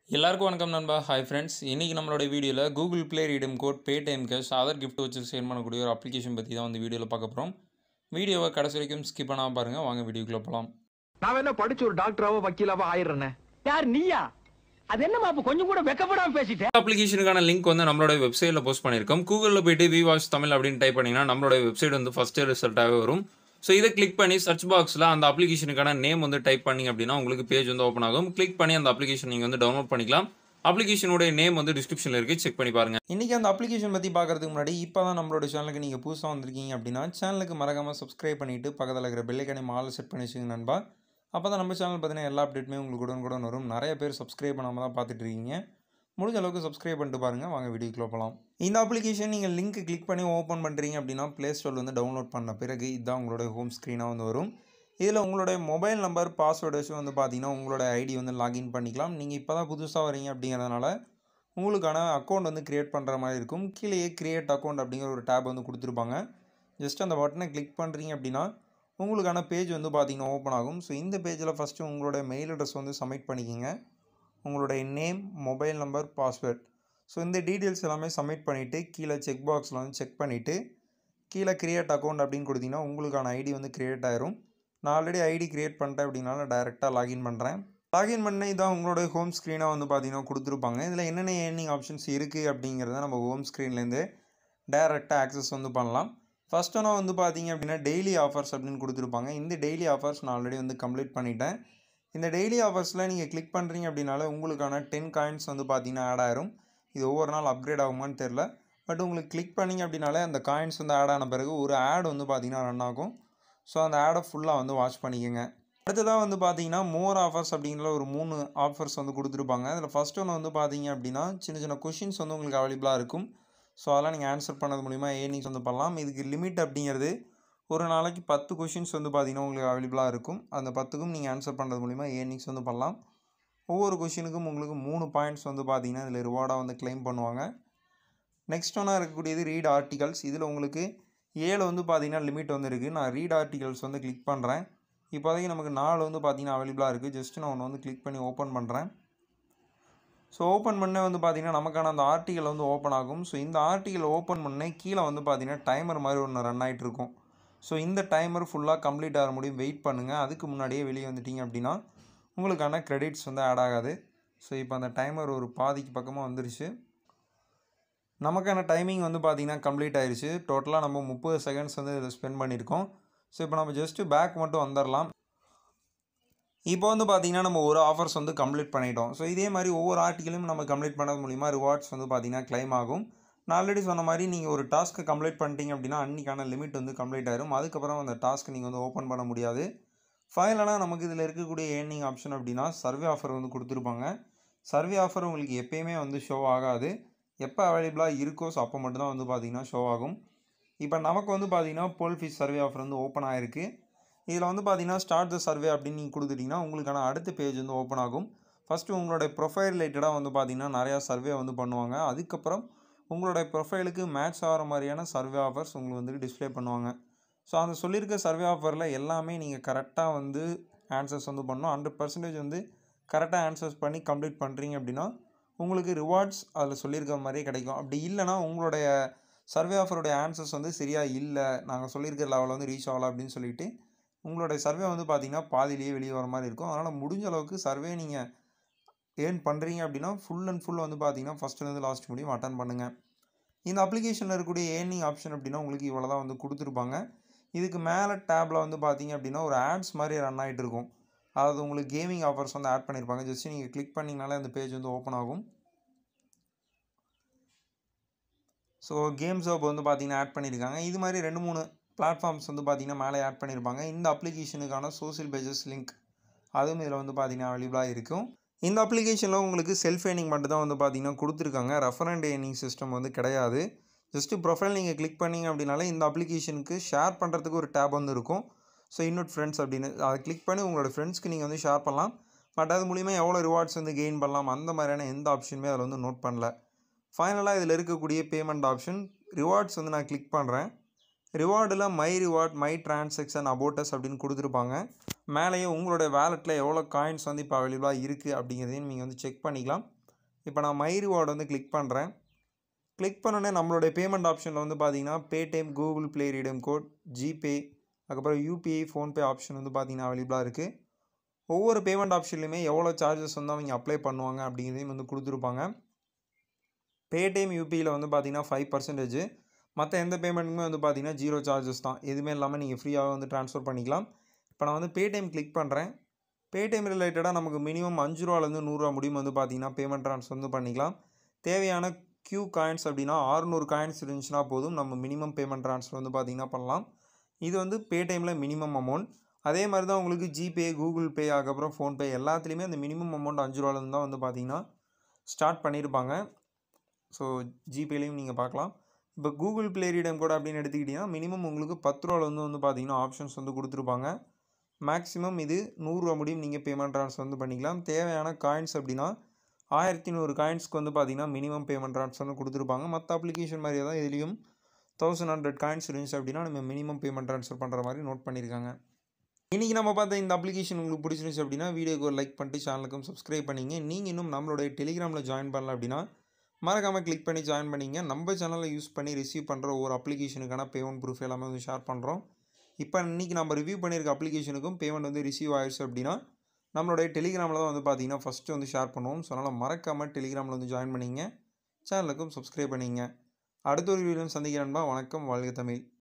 எல்லாருக்கும் வணக்கம் நண்பா ஹாய் ஃப்ரெண்ட்ஸ் இன்றைக்கி நம்மளோட வீடியோவில் Google Play redeem code Paytm cash other gift வச்சு சென்ட் பண்ணக்கூடிய ஒரு அப்ளிகேஷன் பற்றி தான் வந்து வீடியோவில் பார்க்க போகிறோம் வீடியோவை கடைசி வரைக்கும் ஸ்கிப் பண்ணாமல் பாருங்கள் வாங்க வீடியோக்குள்ளே போகலாம் நான் என்ன படிச்சு ஒரு டாக்டராவோ வக்கீலாவோ ஆயிடுறேனே யார் நீயா அது என்னமா அப்ப கொஞ்சம் கூட வெக்கப்படாம பேசிட்டேன் அப்ளிகேஷனுக்கான லிங்க் வந்து நம்மளோட வெப்சைட்டில் போஸ்ட் பண்ணியிருக்கோம் கூகுளில் போயிட்டு வி வாட்ச் தமிழ் அப்படின்னு டைப் பண்ணிங்கன்னா நம்மளோட வெப்சைட் வந்து ஃபஸ்ட்டு ரிசல்ட்டாகவே வரும் ஸோ இதை கிளிக் பண்ணி சர்ச் பாக்ஸில் அந்த அப்ளிகேஷனுக்கான நேம் வந்து டைப் பண்ணிங்க அப்படின்னா உங்களுக்கு பேஜ் வந்து ஓப்பன் ஆகும் கிளிக் பண்ணி அந்த அப்ளிகேஷன் நீங்கள் வந்து டவுன்லோட் பண்ணிக்கலாம் அப்ளிகேஷனுடைய நேம் வந்து டிஸ்கிரிப்ஷனில் இருக்குது செக் பண்ணி பாருங்கள் இன்றைக்கி அந்த அப்ளிகேஷன் பற்றி பார்க்குறதுக்கு முன்னாடி இப்போ தான் நம்மளோட சேனலுக்கு நீங்கள் புதுசாக வந்திருக்கீங்க அப்படின்னா சேனலுக்கு மறக்காமல் சப்ஸ்கிரைப் பண்ணிவிட்டு பக்கத்தில் இருக்கிற பெல்லைக்கானே மாலை செட் பண்ணி வச்சுங்க நண்பா அப்போ தான் நம்ம சேனல் பார்த்தீங்கன்னா எல்லா அப்டேட்டுமே உங்களுக்கு உடனுக்குடன் வரும் நிறைய பேர் சப்ஸ்கிரைப் பண்ணாமல் தான் பார்த்துட்டு இருக்கீங்க முடிஞ்ச அளவுக்கு சப்ஸ்கிரைப் பண்ணிட்டு பாருங்கள் வாங்க வீடியோக்குள்ள போகலாம் இந்த அப்ளிகேஷன் நீங்கள் லிங்க் கிளிக் பண்ணி ஓப்பன் பண்ணுறீங்க அப்படின்னா ப்ளே ஸ்டோரில் வந்து டவுன்லோட் பண்ண பிறகு இதுதான் உங்களோட ஹோம் ஸ்க்ரீனாக வந்து வரும் இதில் உங்களுடைய மொபைல் நம்பர் பாஸ்வேர்டு வச்சு வந்து பார்த்தீங்கன்னா உங்களோட ஐடி வந்து லாகின் பண்ணிக்கலாம் நீங்கள் இப்போ தான் புதுசாக வரீங்க அப்படிங்கிறதுனால உங்களுக்கான அக்கௌண்ட் வந்து க்ரியேட் பண்ணுற மாதிரி இருக்கும் கீழேயே க்ரியேட் அக்கௌண்ட் அப்படிங்கிற ஒரு டேப் வந்து கொடுத்துருப்பாங்க ஜஸ்ட் அந்த பட்டனை கிளிக் பண்ணுறீங்க அப்படின்னா உங்களுக்கான பேஜ் வந்து பார்த்தீங்கன்னா ஓப்பன் ஆகும் ஸோ இந்த பேஜில் ஃபஸ்ட்டு உங்களோட மெயில் அட்ரஸ் வந்து சப்மிட் பண்ணிக்கோங்க உங்களுடைய name mobile number password so இந்த டீட்டெயில்ஸ் எல்லாமே சப்மிட் பண்ணிவிட்டு கீழே செக் பாக்ஸில் வந்து செக் பண்ணிவிட்டு கீழே க்ரியேட் அக்கௌண்ட் அப்படின்னு கொடுத்தீங்கன்னா உங்களுக்கான ஐடி வந்து க்ரியேட் ஆயிரும் நான் ஆல்ரெடி ஐடி க்ரியேட் பண்ணிட்டேன் அப்படின்னால டேரெக்டாக லாகின் பண்ணுறேன் லாகின் பண்ண இதான் உங்களோட ஹோம் ஸ்க்ரீனாக வந்து பார்த்தீங்கன்னா கொடுத்துருப்பாங்க இதில் என்னென்ன ஏர்னிங் ஆப்ஷன்ஸ் இருக்குது அப்படிங்கிறத நம்ம ஹோம் ஸ்க்ரீன்லேருந்து டேரெக்டாக ஆக்சஸ் வந்து பண்ணலாம் ஃபஸ்ட் ஒன்று வந்து பார்த்தீங்க அப்படின்னா டெய்லி ஆஃபர்ஸ் அப்படின்னு கொடுத்துருப்பாங்க இந்த டெய்லி ஆஃபர்ஸ் நான் ஆல்ரெடி வந்து கம்ப்ளீட் பண்ணிட்டேன் இந்த டெய்லி ஆஃபர்ஸில் நீங்கள் கிளிக் பண்ணுறீங்க அப்படின்னால உங்களுக்கான டென் காயின்ஸ் வந்து பார்த்தீங்கன்னா ஆட் ஆயிரும் இது ஒவ்வொரு நாள் அப்கிரேட் ஆகுமான்னு தெரில பட் உங்களுக்கு கிளிக் பண்ணிங்க அப்படின்னாலே அந்த காயின்ஸ் வந்து ஆட் ஆன பிறகு ஒரு ஆட் வந்து பார்த்தீங்கன்னா ரன் ஆகும் ஸோ அந்த ஆடை ஃபுல்லாக வந்து வாட்ச் பண்ணிக்கோங்க அடுத்ததாக வந்து பார்த்தீங்கன்னா மோர் ஆஃபர்ஸ் அப்படிங்கிற ஒரு மூணு ஆஃபர்ஸ் வந்து கொடுத்துருப்பாங்க அதில் ஃபஸ்ட் ஒன்று வந்து பார்த்தீங்க அப்படின்னா சின்ன சின்ன கொஷின்ஸ் வந்து உங்களுக்கு அவைலபிளாக இருக்கும் ஸோ அதெல்லாம் நீங்கள் ஆன்சர் பண்ணது மூலிமா ஏர்னிங்ஸ் வந்து பண்ணலாம் இதுக்கு லிமிட் அப்படிங்கிறது ஒரு நாளைக்கு பத்து கொஷின்ஸ் வந்து பார்த்தீங்கன்னா உங்களுக்கு அவைலபிளாக இருக்கும் அந்த பத்துக்கும் நீங்கள் ஆன்சர் பண்ணுறது மூலிமா ஏர்னிங்ஸ் வந்து பண்ணலாம் ஒவ்வொரு கொஷினுக்கும் உங்களுக்கு மூணு பாயிண்ட்ஸ் வந்து பார்த்தீங்கன்னா இதில் ரிவார்டாக வந்து கிளைம் பண்ணுவாங்க நெக்ஸ்ட் ஒன்றா இருக்கக்கூடியது ரீட் ஆர்டிகல்ஸ் இதில் உங்களுக்கு ஏழு வந்து பார்த்தீங்கன்னா லிமிட் வந்து இருக்குது நான் ரீட் ஆர்டிகல்ஸ் வந்து கிளிக் பண்ணுறேன் இப்போதைக்கு நமக்கு நாலு வந்து பார்த்தீங்கன்னா அவைலபிளாக இருக்குது ஜஸ்ட் நான் ஒன்று வந்து கிளிக் பண்ணி ஓப்பன் பண்ணுறேன் ஸோ ஓப்பன் பண்ண வந்து பார்த்தீங்கன்னா நமக்கான அந்த ஆர்டிகல் வந்து ஓப்பன் ஆகும் ஸோ இந்த ஆர்டிகல் ஓப்பன் பண்ண கீழே வந்து பார்த்தீங்கன்னா டைமர் மாதிரி ஒன்று ரன் ஆகிட்டு இருக்கும் ஸோ இந்த டைமர் ஃபுல்லாக கம்ப்ளீட் ஆக முடியும் வெயிட் பண்ணுங்கள் அதுக்கு முன்னாடியே வெளியே வந்துட்டீங்க அப்படின்னா உங்களுக்கான கிரெடிட்ஸ் வந்து ஆட் ஆகாது ஸோ இப்போ அந்த டைமர் ஒரு பாதிக்கு பக்கமாக வந்துருச்சு நமக்கான டைமிங் வந்து பார்த்திங்கன்னா கம்ப்ளீட் ஆயிடுச்சு டோட்டலாக நம்ம முப்பது செகண்ட்ஸ் வந்து இதில் ஸ்பெண்ட் பண்ணியிருக்கோம் ஸோ இப்போ நம்ம ஜஸ்ட்டு பேக் மட்டும் வந்துடலாம் இப்போ வந்து பார்த்திங்கன்னா நம்ம ஒரு ஆஃபர்ஸ் வந்து கம்ப்ளீட் பண்ணிட்டோம் ஸோ இதே மாதிரி ஒவ்வொரு ஆர்டிக்கலும் நம்ம கம்ப்ளீட் பண்ணது மூலிமா ரிவார்ட்ஸ் வந்து பார்த்திங்கன்னா கிளைம் ஆகும் நான் ஆல்ரெடி சொன்ன மாதிரி நீங்கள் ஒரு டாஸ்க்கை கம்ப்ளீட் பண்ணிட்டீங்க அப்படின்னா அன்றைக்கான லிமிட் வந்து கம்ப்ளீட் ஆயிரும் அதுக்கப்புறம் அந்த டாஸ்க்கை நீங்கள் வந்து ஓப்பன் பண்ண முடியாது ஃபைனலாக நமக்கு இதில் இருக்கக்கூடிய ஏர்னிங் ஆப்ஷன் அப்படின்னா சர்வே ஆஃபர் வந்து கொடுத்துருப்பாங்க சர்வே ஆஃபர் உங்களுக்கு எப்பயுமே வந்து ஷோ ஆகாது எப்போ அவைலபிளாக இருக்கோ ஸோ அப்போ மட்டும்தான் வந்து பார்த்திங்கன்னா ஷோ ஆகும் இப்போ நமக்கு வந்து பார்த்திங்கன்னா போல் ஃபீஸ் சர்வே ஆஃபர் வந்து ஓப்பன் ஆகிருக்கு இதில் வந்து பார்த்திங்கன்னா ஸ்டார்ட் த சர்வே அப்படின்னு நீங்கள் கொடுத்துட்டிங்கன்னா உங்களுக்கான அடுத்த பேஜ் வந்து ஓப்பன் ஆகும் ஃபஸ்ட்டு உங்களுடைய ப்ரொஃபைல் ரிலேட்டடாக வந்து பார்த்திங்கன்னா நிறையா சர்வே வந்து பண்ணுவாங்க அதுக்கப்புறம் உங்களுடைய ப்ரொஃபைலுக்கு மேட்ச் ஆகிற மாதிரியான சர்வே ஆஃபர்ஸ் உங்களுக்கு வந்து டிஸ்ப்ளே பண்ணுவாங்க ஸோ அந்த சொல்லியிருக்க சர்வே ஆஃபரில் எல்லாமே நீங்கள் கரெக்டாக வந்து ஆன்சர்ஸ் வந்து பண்ணணும் ஹண்ட்ரட் பர்சன்டேஜ் வந்து கரெக்டாக ஆன்சர்ஸ் பண்ணி கம்ப்ளீட் பண்ணுறீங்க அப்படின்னா உங்களுக்கு ரிவார்ட்ஸ் அதில் சொல்லியிருக்க மாதிரியே கிடைக்கும் அப்படி இல்லைனா உங்களுடைய சர்வே ஆஃபருடைய ஆன்சர்ஸ் வந்து சரியாக இல்லை நாங்கள் சொல்லியிருக்கிற லெவலில் வந்து ரீச் ஆகலை அப்படின்னு சொல்லிட்டு உங்களுடைய சர்வே வந்து பார்த்திங்கன்னா பாதியிலேயே வெளியே வர மாதிரி இருக்கும் அதனால் முடிஞ்ச அளவுக்கு சர்வே நீங்கள் ஏர்ன் பண்ணுறீங்க அப்படின்னா ஃபுல் அண்ட் ஃபுல் வந்து பார்த்தீங்கன்னா ஃபஸ்ட்டுலேருந்து லாஸ்ட் முடியும் அட்டன் பண்ணுங்கள் இந்த அப்ளிகேஷனில் இருக்கக்கூடிய ஏர்னிங் ஆப்ஷன் அப்படின்னா உங்களுக்கு இவ்வளோ தான் வந்து கொடுத்துருப்பாங்க இதுக்கு மேலே டேப்பில் வந்து பார்த்தீங்க அப்படின்னா ஒரு ஆட்ஸ் மாதிரி ரன் ஆகிட்டு இருக்கும் அதாவது உங்களுக்கு கேமிங் ஆஃபர்ஸ் வந்து ஆட் பண்ணியிருப்பாங்க ஜஸ்ட் நீங்கள் கிளிக் பண்ணிங்கனாலே அந்த பேஜ் வந்து ஓப்பன் ஆகும் ஸோ கேம்ஸ் ஹப் வந்து பார்த்தீங்கன்னா ஆட் பண்ணியிருக்காங்க இது மாதிரி ரெண்டு மூணு பிளாட்ஃபார்ம்ஸ் வந்து பார்த்தீங்கன்னா மேலே ஆட் பண்ணியிருப்பாங்க இந்த அப்ளிகேஷனுக்கான சோசியல் பேஜஸ் லிங்க் அதுவும் இதில் வந்து பார்த்தீங்கன்னா அவைலபிளாக இருக்கும் இந்த அப்ளிகேஷனில் உங்களுக்கு செல்ஃப் ஏர்னிங் மட்டும் தான் வந்து பார்த்தீங்கன்னா கொடுத்துருக்காங்க ரெஃபரண்ட் ஏர்னிங் சிஸ்டம் வந்து கிடையாது ஜஸ்ட்டு ப்ரொஃபைல் நீங்கள் கிளிக் பண்ணிங்க அப்படின்னாலே இந்த அப்ளிகேஷனுக்கு ஷேர் பண்ணுறதுக்கு ஒரு டேப் வந்து இருக்கும் ஸோ இன்னொட் ஃப்ரெண்ட்ஸ் அப்படின்னு அதை கிளிக் பண்ணி உங்களோட ஃப்ரெண்ட்ஸ்க்கு நீங்கள் வந்து ஷேர் பண்ணலாம் பட் அது மூலிமா எவ்வளோ ரிவார்ட்ஸ் வந்து கெயின் பண்ணலாம் அந்த மாதிரியான எந்த ஆப்ஷனுமே அதில் வந்து நோட் பண்ணல ஃபைனலாக இதில் இருக்கக்கூடிய பேமெண்ட் ஆப்ஷன் ரிவார்ட்ஸ் வந்து நான் கிளிக் பண்ணுறேன் ரிவார்டில் my reward my transaction about us அப்படின்னு கொடுத்துருப்பாங்க மேலேயே உங்களுடைய வேலெட்டில் எவ்வளோ காயின்ஸ் வந்து இப்போ அவைலபிளாக இருக்குது அப்படிங்கிறதையும் நீங்கள் வந்து செக் பண்ணிக்கலாம் இப்போ நான் மை ரிவார்டு வந்து கிளிக் பண்ணுறேன் கிளிக் பண்ணோன்னே நம்மளுடைய பேமெண்ட் ஆப்ஷனில் வந்து பார்த்தீங்கன்னா Paytm Google Play redeem code GPay அதுக்கப்புறம் யூபிஐ ஃபோன்பே ஆப்ஷன் வந்து பார்த்தீங்கன்னா அவைலபிளாக இருக்குது ஒவ்வொரு பேமெண்ட் ஆப்ஷன்லையுமே எவ்வளோ சார்ஜஸ் வந்து அவங்க அப்ளை பண்ணுவாங்க அப்படிங்கிறதையும் வந்து கொடுத்துருப்பாங்க பேடிஎம் யூபியில் வந்து பார்த்தீங்கன்னா ஃபைவ் பர்சன்டேஜ் மற்ற எந்த பேமெண்ட்டுமே வந்து பார்த்தீங்கன்னா ஜீரோ சார்ஜஸ் தான் எதுவுமே இல்லாமல் நீங்கள் ஃப்ரீயாக வந்து ட்ரான்ஸ்ஃபர் பண்ணிக்கலாம் இப்போ நான் வந்து பேடிஎம் கிளிக் பண்ணுறேன் பேடிஎம் ரிலேட்டடாக நமக்கு மினிமம் அஞ்சு ரூபாலேருந்து நூறுரூவா முடியும் வந்து பார்த்தீங்கன்னா பேமெண்ட் ட்ரான்ஸ்ஃபர் வந்து பண்ணிக்கலாம் தேவையான கியூ காயின்ஸ் அப்படின்னா ஆறுநூறு காயின்ஸ் இருந்துச்சுன்னா போதும் நம்ம மினிமம் பேமெண்ட் ட்ரான்ஸ்ஃபர் வந்து பார்த்தீங்கன்னா பண்ணலாம் இது வந்து பேடிஎம்மில் மினிமம் அமௌண்ட் அதே மாதிரி தான் உங்களுக்கு ஜிபே கூகுள் பே அதுக்கப்புறம் ஃபோன்பே எல்லாத்துலேயுமே அந்த மினிமம் அமௌண்ட் அஞ்சு ரூபாலேருந்து தான் வந்து பார்த்தீங்கன்னா ஸ்டார்ட் பண்ணியிருப்பாங்க ஸோ ஜிபேலையும் நீங்கள் பார்க்கலாம் இப்போ கூகுள் ப்ளே ரீடம் கோட் அப்படின்னு எடுத்துக்கிட்டிங்கன்னா மினிமம் உங்களுக்கு பத்து ரூபாலேருந்து வந்து பார்த்தீங்கன்னா ஆப்ஷன்ஸ் வந்து கொடுத்துருப்பாங்க மேக்ஸிமம் இது நூறுரூவா முடியும் நீங்கள் பேமெண்ட் ட்ரான்ஸ்ஃபர் வந்து பண்ணிக்கலாம் தேவையான காயின்ஸ் அப்படின்னா ஆயிரத்தி நூறு காயின்ஸ்க்கு வந்து பார்த்தீங்கன்னா மினிமம் பேமெண்ட் ட்ரான்ஸ்ஃபர் வந்து கொடுத்துருப்பாங்க மற்ற அப்ளிகேஷன் மாதிரியே தான் இதுலேயும் தௌசண்ட் ஹண்ட்ரட் காயின்ஸ் இருந்துச்சு அப்படின்னா நம்ம மினிமம் பேமெண்ட் ட்ரான்ஸ்ஃபர் பண்ணுற மாதிரி நோட் பண்ணியிருக்காங்க இன்றைக்கி நம்ம பார்த்த இந்த அப்ளிகேஷன் உங்களுக்கு பிடிச்சிருந்துச்சு அப்படின்னா வீடியோக்கு ஒரு லைக் பண்ணிட்டு சேனலுக்கும் சப்ஸ்கிரைப் பண்ணிங்க நீங்கள் இன்னும் நம்மளுடைய டெலிகிராமில் ஜாயின் பண்ணல அப்படின்னா மறக்காமல் கிளிக் பண்ணி ஜாயின் பண்ணிங்க நம்ம சேனலை யூஸ் பண்ணி ரிசீவ் பண்ணுற ஒவ்வொரு அப்ளிகேஷனுக்கான பேமெண்ட் ப்ரூஃப் எல்லாமே வந்து ஷேர் பண்ணுறோம் இப்போ இன்றைக்கி நம்ம ரிவ்யூ பண்ணியிருக்க அப்ளிகேஷனுக்கும் பேமெண்ட் வந்து ரிசீவ் ஆயிடுச்சு அப்படின்னா நம்மளுடைய டெலிகிராமில் தான் வந்து பார்த்தீங்கன்னா ஃபஸ்ட்டு வந்து ஷேர் பண்ணுவோம் ஸோ அதனால் மறக்காமல் டெலிகிராமில் வந்து ஜாயின் பண்ணிங்க சேனலுக்கும் சப்ஸ்கிரைப் பண்ணிங்க அடுத்த ஒரு வீடியோ சந்திக்கிறேன்பா வணக்கம் வாழ்க தமிழ்